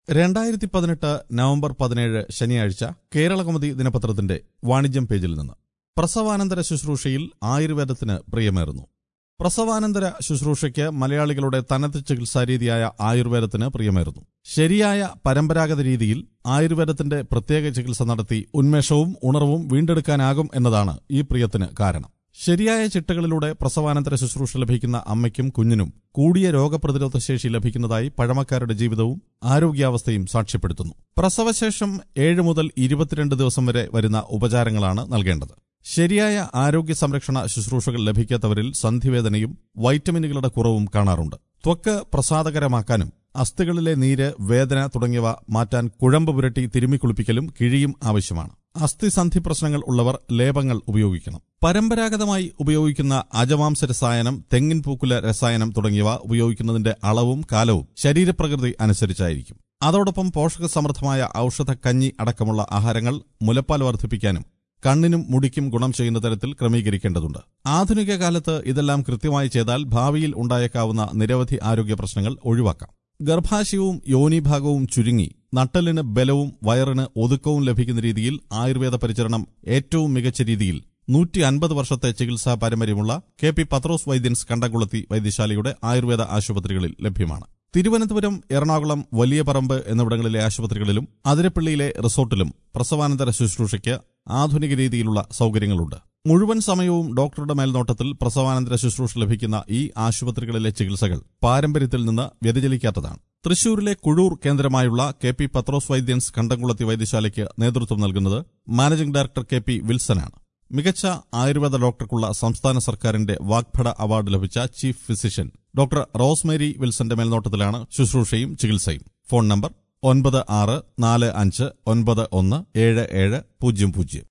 രണ്ടായിരത്തി പതിനെട്ട് നവംബർ പതിനേഴ് ശനിയാഴ്ച കേരളകൗമുദി ദിനപത്രത്തിന്റെ വാണിജ്യം പേജിൽ നിന്ന് പ്രസവാനന്തര ശുശ്രൂഷയിൽ ആയുർവേദത്തിന് പ്രിയമേറുന്നു പ്രസവാനന്തര ശുശ്രൂഷയ്ക്ക് മലയാളികളുടെ തനത് ചികിത്സാരീതിയായ ആയുർവേദത്തിന് പ്രിയമേറുന്നു ശരിയായ പരമ്പരാഗത രീതിയിൽ ആയുർവേദത്തിന്റെ പ്രത്യേക ചികിത്സ നടത്തി ഉന്മേഷവും ഉണർവും വീണ്ടെടുക്കാനാകും എന്നതാണ് ഈ പ്രിയത്തിന് കാരണം ശരിയായ ചിട്ടകളിലൂടെ പ്രസവാനന്തര ശുശ്രൂഷ ലഭിക്കുന്ന അമ്മയ്ക്കും കുഞ്ഞിനും കൂടിയ രോഗപ്രതിരോധ ശേഷി ലഭിക്കുന്നതായി പഴമക്കാരുടെ ജീവിതവും ആരോഗ്യാവസ്ഥയും സാക്ഷ്യപ്പെടുത്തുന്നു പ്രസവശേഷം ഏഴ് മുതൽ ഇരുപത്തിരണ്ട് ദിവസം വരെ വരുന്ന ഉപചാരങ്ങളാണ് നൽകേണ്ടത് ശരിയായ ആരോഗ്യ സംരക്ഷണ ശുശ്രൂഷകൾ ലഭിക്കാത്തവരിൽ സന്ധിവേദനയും വൈറ്റമിനുകളുടെ കുറവും കാണാറുണ്ട് ത്വക്ക് പ്രസാദകരമാക്കാനും അസ്ഥികളിലെ നീര് വേദന തുടങ്ങിയവ മാറ്റാൻ കുഴമ്പ് പുരട്ടി തിരുമ്മിക്കുളിപ്പിക്കലും കിഴിയും ആവശ്യമാണ് അസ്ഥിസന്ധി പ്രശ്നങ്ങൾ ഉള്ളവർ ലേപങ്ങൾ ഉപയോഗിക്കണം പരമ്പരാഗതമായി ഉപയോഗിക്കുന്ന അജമാംസ രസായനം തെങ്ങിൻ പൂക്കുല രസായനം തുടങ്ങിയവ ഉപയോഗിക്കുന്നതിന്റെ അളവും കാലവും ശരീരപ്രകൃതി അനുസരിച്ചായിരിക്കും അതോടൊപ്പം പോഷക സമൃദ്ധമായ ഔഷധ കഞ്ഞി അടക്കമുള്ള ആഹാരങ്ങൾ മുലപ്പാൽ വർദ്ധിപ്പിക്കാനും കണ്ണിനും മുടിക്കും ഗുണം ചെയ്യുന്ന തരത്തിൽ ക്രമീകരിക്കേണ്ടതുണ്ട് ആധുനിക കാലത്ത് ഇതെല്ലാം കൃത്യമായി ചെയ്താൽ ഭാവിയിൽ ഉണ്ടായേക്കാവുന്ന നിരവധി ആരോഗ്യ പ്രശ്നങ്ങൾ ഒഴിവാക്കാം ഗർഭാശയവും യോനിഭാഗവും ചുരുങ്ങി നട്ടലിന് ബലവും വയറിന് ഒതുക്കവും ലഭിക്കുന്ന രീതിയിൽ ആയുർവേദ പരിചരണം ഏറ്റവും മികച്ച രീതിയിൽ നൂറ്റി അൻപത് വർഷത്തെ ചികിത്സാ പാരമ്പര്യമുള്ള കെ പി പത്രോസ് വൈദ്യൻസ് കണ്ടംകുളത്തി വൈദ്യശാലയുടെ ആയുർവേദ ആശുപത്രികളിൽ ലഭ്യമാണ് തിരുവനന്തപുരം എറണാകുളം വലിയ പറമ്പ് എന്നിവിടങ്ങളിലെ ആശുപത്രികളിലും അതിരപ്പള്ളിയിലെ റിസോർട്ടിലും പ്രസവാനന്തര ശുശ്രൂഷയ്ക്ക് ആധുനിക രീതിയിലുള്ള സൗകര്യങ്ങളുണ്ട് മുഴുവൻ സമയവും ഡോക്ടറുടെ മേൽനോട്ടത്തിൽ പ്രസവാനന്തര ശുശ്രൂഷ ലഭിക്കുന്ന ഈ ആശുപത്രികളിലെ ചികിത്സകൾ പാരമ്പര്യത്തിൽ നിന്ന് വ്യതിചലിക്കാത്തതാണ് തൃശൂരിലെ കുഴൂർ കേന്ദ്രമായുള്ള കെ പി പത്രോസ് വൈദ്യൻസ് കണ്ടംകുളത്തി വൈദ്യശാലയ്ക്ക് നേതൃത്വം നൽകുന്നത് മാനേജിംഗ് ഡയറക്ടർ കെ പി വിൽസനാണ് മികച്ച ആയുർവേദ ഡോക്ടർക്കുള്ള സംസ്ഥാന സർക്കാരിന്റെ വാഗ്ഭട അവാർഡ് ലഭിച്ച ചീഫ് ഫിസിഷ്യൻ ഡോക്ടർ റോസ്മേരി വിൽസന്റെ മേൽനോട്ടത്തിലാണ് ശുശ്രൂഷയും ചികിത്സയും ഫോൺ നമ്പർ ഒൻപത് ആറ് നാല് അഞ്ച് ഒൻപത് ഒന്ന് ഏഴ് ഏഴ് പൂജ്യം പൂജ്യം